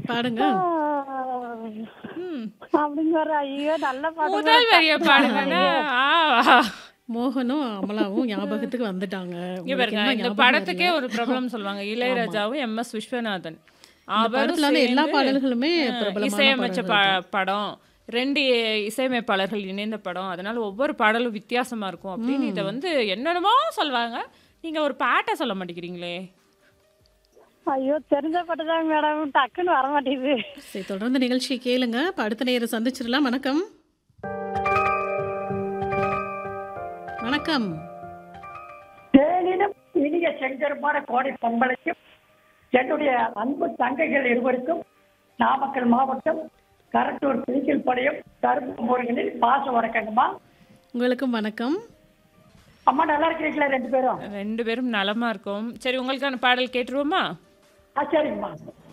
பாடுங்க ம். அப்படிங்கிற ஐயோ நல்ல பாட்டு முதல் வரிய பாடுங்கன்னா ஆ. மோகனும் அமலாவும் ஞாபகத்துக்கு வந்துட்டாங்க இங்க உங்களுக்கு பாருங்க என்ன இந்த ஞாபகம் படத்துக்கே வரல? ஒரு பிரபலம் சொல்லுவாங்க இளையராஜாவும் எம் எஸ் விஸ்வநாதன் இந்த அவரும் படத்துல வந்து எல்லா சேர்ந்து, பாடல்களுமே ஆ, பிரபலமான இசையமைச்ச பாடல்கள் ப- படம் ரெண்டு இசையமைப்பாளர்கள் இணைந்த படம் அதனால ஒவ்வொரு பாடலும் வித்தியாசமா இருக்கும் அப்படின்னு இதை வந்து என்னென்னமோ சொல்லுவாங்க நீங்க ஒரு பாட்டை சொல்ல மாட்டேங்கிறீங்களே ஐயோ தெரிஞ்ச பாட்டு தான் மேடம் டக்குன்னு வர மாட்டேங்குது சரி தொடர்ந்து நிகழ்ச்சியை கேளுங்க இப்ப அடுத்த நேரம் சந்திச்சிடலாம் வணக்கம் வணக்கம் தேனினும் இனிய செங்கருமான கோடை பண்பலைக்கும் என்னுடைய அன்பு தங்கைகள் இருவருக்கும் நாமக்கல் மாவட்டம் கரட்டூர் பிரிக்கல் படையும் தருமபுரிகளில் பாச வணக்கங்கம்மா உங்களுக்கும் வணக்கம் அம்மா நல்லா இருக்கிறீங்களா ரெண்டு பேரும் ரெண்டு பேரும் நலமா இருக்கும் சரி உங்களுக்கான பாடல் கேட்டுருவோமா ஆ சரிங்கம்மா